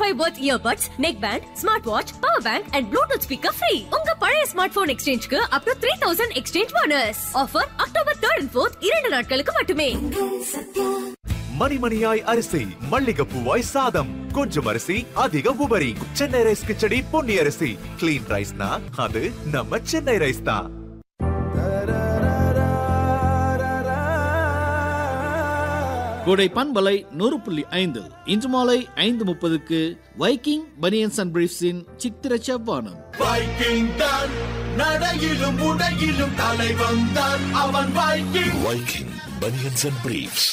Five watts earbuds neck band smart watch power bank and Bluetooth speaker free உங்க பழைய smart phone எக்ஸ்சேஞ்சுக்கு up to three thousand exchange bonus offer October third and fourth இரண்டு நாட்களுக்கு மட்டுமே மணிமணியாய் அரிசி மல்லிகைப்பூவாய் சாதம் கொஞ்சம் அரிசி அதிக உபரி சென்னை ரைஸ் கிச்சடி பொன்னி அரிசி கிளீன் ரைஸ்னா அது நம்ம சென்னை ரைஸ் தான் கோடை பண்பலை நூறு புள்ளி ஐந்து இன்று மாலை ஐந்து முப்பதுக்கு வைக்கிங் பனியன்ஸ் அண்ட் பிரீஃப்ஸின் சித்திர செவ்வானம் வைக்கிங் தான் நடையிலும் உடையிலும் தலைவன் தான் அவன் Viking Viking Bunions and Briefs.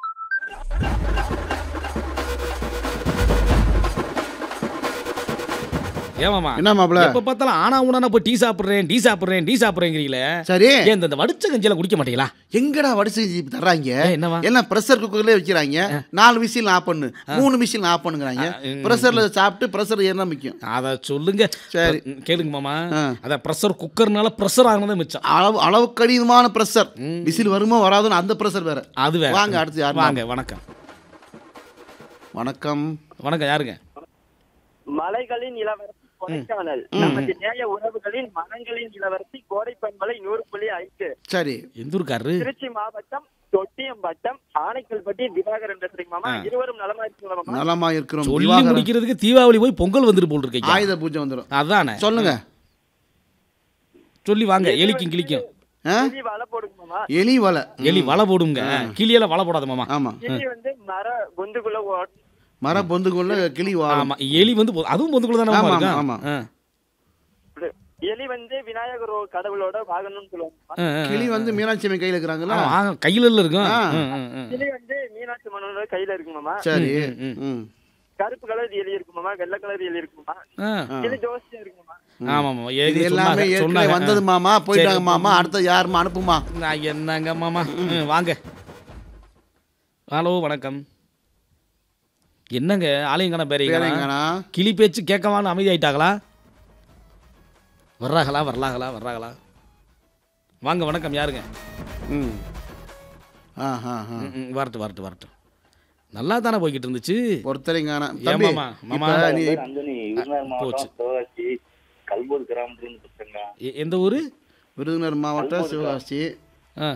ஏமாமா என்ன மாப்ள? எப்ப பார்த்தாலும் ஆனா ஊனா போய் டீ சாப்பிடுறேன் டீ சாப்பிடுறேன் டீ சாப்பிடுறேங்கிறீங்களே சரி ஏன் இந்த இந்த வடிச்ச கஞ்சியெல்லாம் குடிக்க மாட்டீங்களா எங்கடா வடிச்சு தர்றாங்க ஏய், என்னவா? எல்லாம் ப்ரெஷர் குக்கர்லயே வைக்கிறாங்க நாலு விசில் ஆஃப் பண்ணு மூணு விசில் ஆஃப் பண்ணுங்கிறாங்க ம். ப்ரெஷர்ல சாப்பிட்டு ப்ரெஷர் ஏறினா முக்கியம் அத சொல்லுங்க சரி. ம், கேளுங்க மாமா ஆ. அத ப்ரெஷர் குக்கர்னால ப்ரெஷர் ஆனதே மிச்சம் அளவு அளவு கடினமான ப்ரெஷர் விசில் வருமோ வராதுன்னு அந்த ப்ரெஷர் வேற அது வேற வாங்க அடுத்து யார் வாங்க வணக்கம் வணக்கம் வணக்கம் யாருங்க மலைகளின் இளவரசி கொடைக்கானல் நமது நேய உறவுகளின் மனங்களின் இளவரசி கோடை பண்பலை நூறு புள்ளி ஐந்து சரி எந்த ஊருக்காரு திருச்சி மாவட்டம் தொட்டியம் வட்டம் ஆனைக்கல்பட்டி திவாகரன் பேசுறீங்க மாமா ஆ. இருவரும் நலமா இருக்கீங்களா மாமா நலமா இருக்கிறோம் சொல்லி திவாகரன். முடிக்கிறதுக்கு தீபாவளி போய் பொங்கல் வந்துட்டு போல் இருக்கீங்க ஆயுத பூஜை வந்துடும் அதானே சொல்லுங்க சொல்லி வாங்க எலிக்கும் கிளிக்கும் ஆ? கிளி வலை போடுங்க மாமா எலி வலை எலி வலை போடுங்க கிளியெல்லாம் வலை போடாத மாமா ஆமா கிளி வந்து மர பொந்துக்குள்ள ஓ- மர பொந்துக்குள்ள கிளி வாழும் ஆமா எலி வந்து பொ- அதுவும் பொந்துக்குள்ள தானே ஆமா, இருக்கும் ஆமா. ஆ. எலி வந்து விநாயகர் ஒரு கடவுளோட வாகனம்னு சொல்லுவாங்க மாமா. ஆ, ஆ, ஆ. கிளி வந்து மீனாட்சி அம்மன் கையில இருக்கிறாங்களா ஆமா, ஆ, கையில இல்ல இருக்கும் ஆ. ம், ம், ம். கிளி வந்து மீனாட்சி மன்னனோட கையில இருக்கு மாமா சரி ம், ம், ம். கருப்பு கலர் எலி இருக்கு மாமா வெள்ளை கலர் எலி இருக்கு மாமா ஆ. கிளி ஜோசியம் இருக்கு மாமா ஆமா ஆமா இது ஏற்கனவே எல்லாமே சொன்னாங்க, ஏற்கனவே சொன்னாங்க. வந்தது மாமா போயிட்டாங்க சரி. மாமா அடுத்த யாருமா அனுப்புமா நான் என்னங்க மாமா ம், வாங்க ஹலோ வணக்கம் என்னங்க ஆலயங்கன பேரீங்க பேரங்கண்ணா கிளி பேச்சு கேட்கவான்னு அமைதியாயிட்டாங்களா வர்றாங்களா வரலாங்களா வர்றாங்களா வாங்க வணக்கம் யாருங்க ம் ஆ ஆ ஆ ம், ம், வரட்டும் வரட்டும் வரட்டும் நல்லா தானே போய்கிட்டு இருந்துச்சு ஒருத்தரைங்கான ஏன் தம்பி மாமா? மாமா? இப்ப நீ அந்தனி விருதுநகர் போச்சு. மாவட்டம் சிவகாசி கல்பூர் கிராமத்துலேருந்து பேசுறேங்க எ- எந்த ஊரு விருதுநகர் மாவட்டம் சிவகாசி ஆ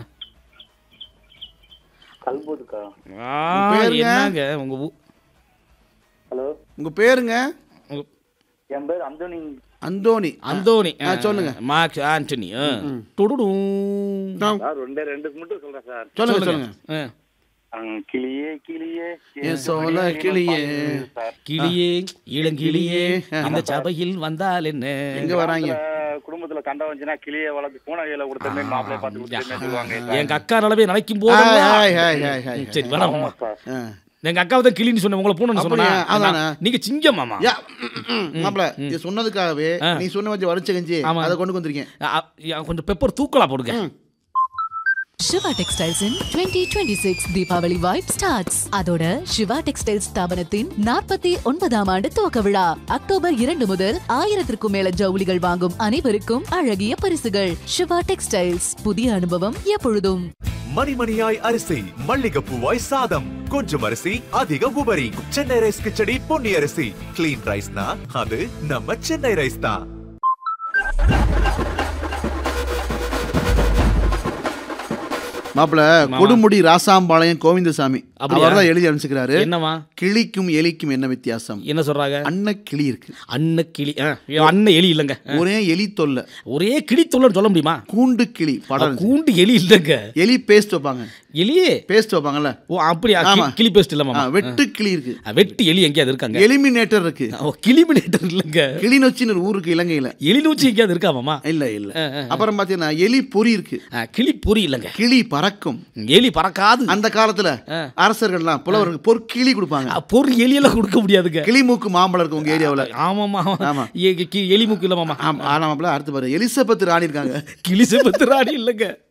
கல்பூருக்கா ஆ, பேருங்க? என்னங்க உங்க ஊ- ஹலோ உங்க பேருங்க உங்க- என் பேர் அந்தோனி அந்தோணி அந்தோனி ஆ, சொல்லுங்க. மார்க் ஆண்டனி ஆ. டுடுடும். நான் சார் ரெண்டே ரெண்டுக்கு மட்டும் சொல்றேன் சார் சொல்லுங்க சொல்லுங்க ஆ. ஆ, கிளியே கிளியே என் சோல கிளியே. சார் கிளியே இளங்கிளியே ஆ. இந்த சபையில் வந்தால் என்ன எங்க வராங்க குடும்பத்துல- குடும்பத்துல கண்டம் வந்துச்சுன்னா கிளியை வளர்த்து பூனை கையில கொடுத்தமே மாப்பிளைய பார்த்து கொடுத்தமே சொல்லுவாங்க எங்க அக்கா நிலவே நினைக்கும் போது hi, hi, hi, hi, hi. சரி வேணாமா ஆ. எங்க அக்காவை தான் கிளின்னு சொன்ன உங்களை பூனை சொன்னா அப்படியா? அதானே. நீங்க சிங்கம் மாமா யா, ம், ம், மாப்பிள இது சொன்னதுக்காகவே ஆ. நீ சொன்ன வச்சு வடிச்ச கஞ்சி ஆமா. அதை கொண்டு வந்திருக்கேன் ஆ, ஆ, கொஞ்சம் பெப்பர் தூக்கலா போடுங்க Siva textiles in twenty twenty six Deepavali vibe starts அதோட சிவா டெக்ஸ்டைல்ஸ் ஸ்தாபனத்தின் நாற்பத்தி ஒன்பதாம் ஆண்டு துவக்க விழா அக்டோபர் இரண்டு முதல் ஆயிரத்திற்கும் மேல ஜவுளிகள் வாங்கும் அனைவருக்கும் அழகிய பரிசுகள் சிவா டெக்ஸ்டைல்ஸ் புதிய அனுபவம் எப்பொழுதும் மணிமணியாய் அரிசி மல்லிகைப்பூவாய் சாதம் கொஞ்சம் அரிசி அதிக உபரி சென்னை ரைஸ் கிச்சடி பொன்னி அரிசி கிளீன் ரைஸ்னா அது நம்ம சென்னை ரைஸ் தான் மாப்பிள கொடுமுடி ராசாம்பாளையம் கோவிந்தசாமி அப்படியா? அவர் தான் எழுதி அனுப்பிச்சுக்கிறாரு என்னவா கிளிக்கும் எலிக்கும் என்ன வித்தியாசம் என்ன சொல்றாங்க அன்ன கிளி இருக்கு அன்ன கிளி ஆ, அன்ன எலி இல்லைங்க ஆ. ஒரே எலி தொல்லை ஒரே கிளி தொல்லைன்னு சொல்ல முடியுமா கூண்டு கிளி படம் கூண்டு எலி இல்லைங்க எலி பேஸ்ட் வைப்பாங்க எலியே பேஸ்ட் வைப்பாங்கல்ல ஓ அப்படியா ஆமா. கி- கிளி பேஸ்ட் இல்ல ஆ, மாமா வெட்டு கிளி இருக்கு ஆ, வெட்டு எலி எங்கேயாவது இருக்காங்க எலிமினேட்டர் இருக்கு ஓ கிளிமினேட்டர் இல்லைங்க கிளிநொச்சின்னு ஒரு ஊருக்கு இலங்கையில எலி நூச்சி எங்கேயாவது இருக்கா மாமா இல்ல இல்ல ஆ, ஆ, ஆ. அப்புறம் பாத்தீங்கன்னா எலி பொறி இருக்கு ஆ, கிளி பொறி இல்லைங்க கிளி பறக்கும் எலி பறக்காது அந்த காலத்துல ஆ. அரசர்கள்லாம் புலவர்கள் பொற்கிளி கொடுப்பாங்க ஆ, பொறி எலியெல்லாம் கொடுக்க முடியாதுங்க கிளி மூக்கு மாம்பழம் இருக்கு உங்க ஏரியாவுல ஆமாமா ஆமா. எ- கி- எலி மூக்கு இல்ல மாமா ஆமா ஆனா மாப்பிள அடுத்து பாரு எலிசபெத் ராணி இருக்காங்க கிளி செபத்து ராணி இல்லைங்க